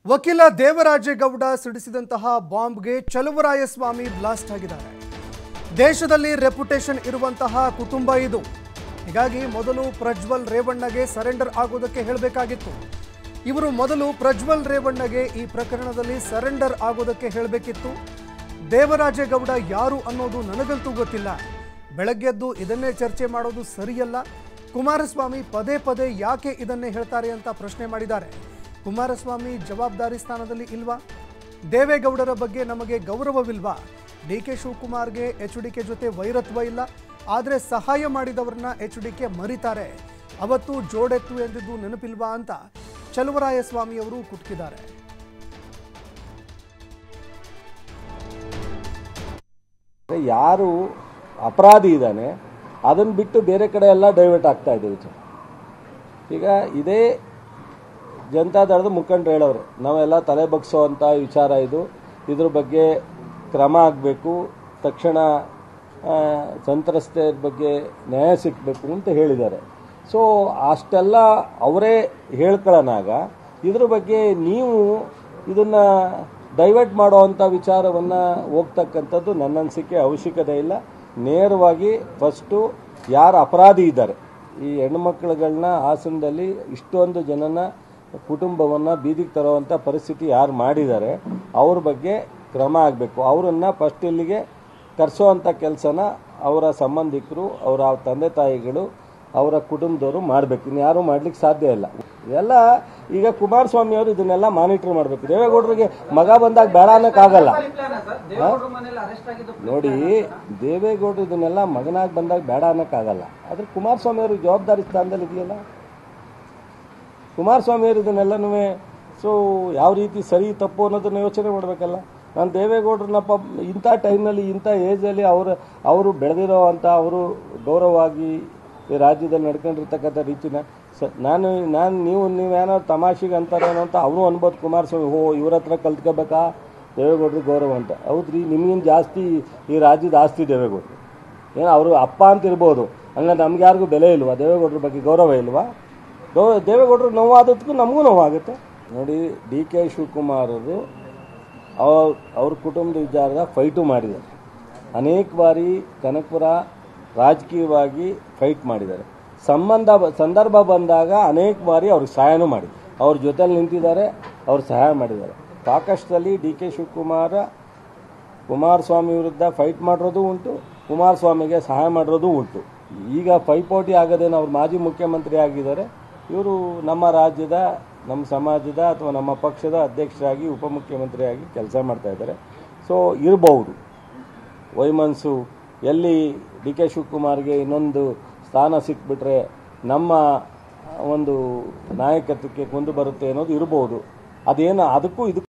ವಕೀಲ ದೇವರಾಜೇಗೌಡ ಸಿಡಿಸಿದಂತಹ ಬಾಂಬ್ಗೆ ಚಲುವರಾಯಸ್ವಾಮಿ ಬ್ಲಾಸ್ಟ್ ಆಗಿದ್ದಾರೆ ದೇಶದಲ್ಲಿ ರೆಪ್ಯುಟೇಷನ್ ಇರುವಂತಹ ಕುಟುಂಬ ಇದು ಹೀಗಾಗಿ ಮೊದಲು ಪ್ರಜ್ವಲ್ ರೇವಣ್ಣಗೆ ಸರೆಂಡರ್ ಆಗೋದಕ್ಕೆ ಹೇಳಬೇಕಾಗಿತ್ತು ಇವರು ಮೊದಲು ಪ್ರಜ್ವಲ್ ರೇವಣ್ಣಗೆ ಈ ಪ್ರಕರಣದಲ್ಲಿ ಸರೆಂಡರ್ ಆಗೋದಕ್ಕೆ ಹೇಳಬೇಕಿತ್ತು ದೇವರಾಜೇಗೌಡ ಯಾರು ಅನ್ನೋದು ನನಗಂತೂ ಗೊತ್ತಿಲ್ಲ ಬೆಳಗ್ಗೆದ್ದು ಇದನ್ನೇ ಚರ್ಚೆ ಮಾಡೋದು ಸರಿಯಲ್ಲ ಕುಮಾರಸ್ವಾಮಿ ಪದೇ ಪದೇ ಯಾಕೆ ಇದನ್ನೇ ಹೇಳ್ತಾರೆ ಅಂತ ಪ್ರಶ್ನೆ ಮಾಡಿದ್ದಾರೆ ಕುಮಾರಸ್ವಾಮಿ ಜವಾಬ್ದಾರಿ ಸ್ಥಾನದಲ್ಲಿ ಇಲ್ವಾ ದೇವೇಗೌಡರ ಬಗ್ಗೆ ನಮಗೆ ಗೌರವವಿಲ್ವಾ ಡಿ ಕೆ ಶಿವಕುಮಾರ್ಗೆ ಎಚ್ ಡಿ ಕೆ ಜೊತೆ ವೈರತ್ವ ಇಲ್ಲ ಆದರೆ ಸಹಾಯ ಮಾಡಿದವರನ್ನ ಎಚ್ ಡಿ ಕೆ ಮರಿತಾರೆ ಅವತ್ತು ಜೋಡೆತ್ತು ಎಂದಿದ್ದು ನೆನಪಿಲ್ವಾ ಅಂತ ಚಲುವರಾಯಸ್ವಾಮಿಯವರು ಕುಟ್ಕಿದ್ದಾರೆ ಯಾರು ಅಪರಾಧಿ ಇದ್ದಾನೆ ಅದನ್ನು ಬಿಟ್ಟು ಬೇರೆ ಕಡೆ ಎಲ್ಲ ಡೈವರ್ಟ್ ಆಗ್ತಾ ಇದೆ ವಿಚಾರ ಈಗ ಇದೇ ಜನತಾದಳದ ಮುಖಂಡರು ಹೇಳೋರು ನಾವೆಲ್ಲ ತಲೆ ಬಗ್ಸೋವಂಥ ವಿಚಾರ ಇದು ಇದ್ರ ಬಗ್ಗೆ ಕ್ರಮ ಆಗಬೇಕು ತಕ್ಷಣ ಆ, ಸಂತ್ರಸ್ತೆಯರ ಬಗ್ಗೆ ನ್ಯಾಯ ಸಿಗಬೇಕು ಅಂತ ಹೇಳಿದ್ದಾರೆ ಸೊ ಅಷ್ಟೆಲ್ಲ ಅವರೇ ಹೇಳ್ಕೊಳ್ಳೋನಾಗ ಇದ್ರ ಬಗ್ಗೆ ನೀವು ಇದನ್ನು ಡೈವರ್ಟ್ ಮಾಡುವಂಥ ವಿಚಾರವನ್ನು ಹೋಗ್ತಕ್ಕಂಥದ್ದು ನನ್ನ ಅನಿಸಿಕೆ ಅವಶ್ಯಕತೆ ಇಲ್ಲ ನೇರವಾಗಿ ಫಸ್ಟು ಯಾರು ಅಪರಾಧಿ ಇದ್ದಾರೆ ಈ ಹೆಣ್ಮಕ್ಳುಗಳನ್ನ ಹಾಸನದಲ್ಲಿ ಇಷ್ಟೊಂದು ಜನನ ಕುಟುಂಬವನ್ನು ಬೀದಿಗೆ ತರುವಂಥ ಪರಿಸ್ಥಿತಿ ಯಾರು ಮಾಡಿದ್ದಾರೆ ಅವ್ರ ಬಗ್ಗೆ ಕ್ರಮ ಆಗಬೇಕು ಅವರನ್ನು ಫಸ್ಟ್ ಇಲ್ಲಿಗೆ ಕರೆಸೋವಂಥ ಕೆಲಸನ ಅವರ ಸಂಬಂಧಿಕರು ಅವರ ತಂದೆ ತಾಯಿಗಳು ಅವರ ಕುಟುಂಬದವರು ಮಾಡಬೇಕು ಇನ್ಯಾರೂ ಮಾಡ್ಲಿಕ್ಕೆ ಸಾಧ್ಯ ಇಲ್ಲ ಎಲ್ಲ ಈಗ ಕುಮಾರಸ್ವಾಮಿ ಅವರು ಇದನ್ನೆಲ್ಲ ಮಾನಿಟರ್ ಮಾಡಬೇಕು ದೇವೇಗೌಡರಿಗೆ ಮಗ ಬಂದಾಗ ಬೇಡ ಅನ್ನೋಕ್ಕಾಗಲ್ಲ ನೋಡಿ ದೇವೇಗೌಡರು ಇದನ್ನೆಲ್ಲ ಮಗನಾಗಿ ಬಂದಾಗ ಬೇಡ ಅನ್ನೋಕ್ಕಾಗಲ್ಲ ಆದ್ರೆ ಕುಮಾರಸ್ವಾಮಿ ಅವರು ಜವಾಬ್ದಾರಿ ಸ್ಥಾನದಲ್ಲಿ ಇದೆಯಲ್ಲ ಕುಮಾರಸ್ವಾಮಿ ಅವರು ಇದನ್ನೆಲ್ಲನೂ ಸೊ ಯಾವ ರೀತಿ ಸರಿ ತಪ್ಪು ಅನ್ನೋದನ್ನ ಯೋಚನೆ ಮಾಡಬೇಕಲ್ಲ ನಾನು ದೇವೇಗೌಡರನ್ನ ಪ ಇಂಥ ಟೈಮ್ನಲ್ಲಿ ಇಂಥ ಏಜಲ್ಲಿ ಅವರು ಅವರು ಬೆಳೆದಿರೋ ಅಂಥ ಅವರು ಗೌರವವಾಗಿ ಈ ರಾಜ್ಯದಲ್ಲಿ ನಡ್ಕೊಂಡಿರ್ತಕ್ಕಂಥ ರೀತಿನ ಸ ನಾನು ನಾನು ನೀವು ನೀವೇನಾದ್ರು ತಮಾಷೆಗೆ ಅಂತಾರೇನೋ ಅಂತ ಅವನು ಅನ್ಬೋದು ಕುಮಾರಸ್ವಾಮಿ ಓ ಇವ್ರ ಹತ್ರ ಕಲ್ತ್ಕೋಬೇಕಾ ದೇವೇಗೌಡರಿಗೆ ಗೌರವ ಅಂತ ಹೌದ್ರಿ ನಿಮ್ಗಿಂತ ಜಾಸ್ತಿ ಈ ರಾಜ್ಯದ ಆಸ್ತಿ ದೇವೇಗೌಡರು ಏನು ಅವರು ಅಪ್ಪ ಅಂತ ಇರ್ಬೋದು ಹಂಗಂದ್ರೆ ನಮ್ಗೆ ಯಾರಿಗೂ ಬೆಲೆ ಇಲ್ವಾ ದೇವೇಗೌಡರ ಬಗ್ಗೆ ಗೌರವ ಇಲ್ವಾ ಗೌ ದೇವೇಗೌಡರು ನೋವಾದಕ್ಕೂ ನಮಗೂ ನೋವಾಗುತ್ತೆ ನೋಡಿ ಡಿ ಕೆ ಶಿವಕುಮಾರರು ಅವ್ರ ಅವ್ರ ಕುಟುಂಬದ ವಿಚಾರದ ಫೈಟು ಮಾಡಿದ್ದಾರೆ ಅನೇಕ ಬಾರಿ ಕನಕಪುರ ರಾಜಕೀಯವಾಗಿ ಫೈಟ್ ಮಾಡಿದ್ದಾರೆ ಸಂಬಂಧ ಬ- ಸಂದರ್ಭ ಬಂದಾಗ ಅನೇಕ ಬಾರಿ ಅವ್ರಿಗೆ ಸಹಾಯನೂ ಮಾಡಿ ಅವ್ರ ಜೊತೆಲಿ ನಿಂತಿದ್ದಾರೆ ಅವ್ರು ಸಹಾಯ ಮಾಡಿದ್ದಾರೆ ಸಾಕಷ್ಟಲ್ಲಿ ಡಿ ಕೆ ಶಿವಕುಮಾರ ಕುಮಾರಸ್ವಾಮಿ ವಿರುದ್ಧ ಫೈಟ್ ಮಾಡಿರೋದು ಉಂಟು ಕುಮಾರಸ್ವಾಮಿಗೆ ಸಹಾಯ ಮಾಡಿರೋದು ಉಂಟು ಈಗ ಪೈಪೋಟಿ ಆಗದೇನು ಅವ್ರು ಮಾಜಿ ಮುಖ್ಯಮಂತ್ರಿ ಆಗಿದ್ದಾರೆ ಇವರು ನಮ್ಮ ರಾಜ್ಯದ ನಮ್ಮ ಸಮಾಜದ ಅಥವಾ ನಮ್ಮ ಪಕ್ಷದ ಅಧ್ಯಕ್ಷರಾಗಿ ಉಪಮುಖ್ಯಮಂತ್ರಿಯಾಗಿ ಕೆಲಸ ಮಾಡ್ತಾ ಇದ್ದಾರೆ ಸೊ ಇರಬಹುದು ವೈಮನ್ಸು ಎಲ್ಲಿ ಡಿ ಕೆ ಶಿವಕುಮಾರ್ಗೆ ಇನ್ನೊಂದು ಸ್ಥಾನ ಸಿಕ್ಬಿಟ್ರೆ ನಮ್ಮ ಒಂದು ನಾಯಕತ್ವಕ್ಕೆ ಕುಂದು ಬರುತ್ತೆ ಅನ್ನೋದು ಇರಬಹುದು ಅದೇನು ಅದಕ್ಕೂ ಇದಕ್ಕೂ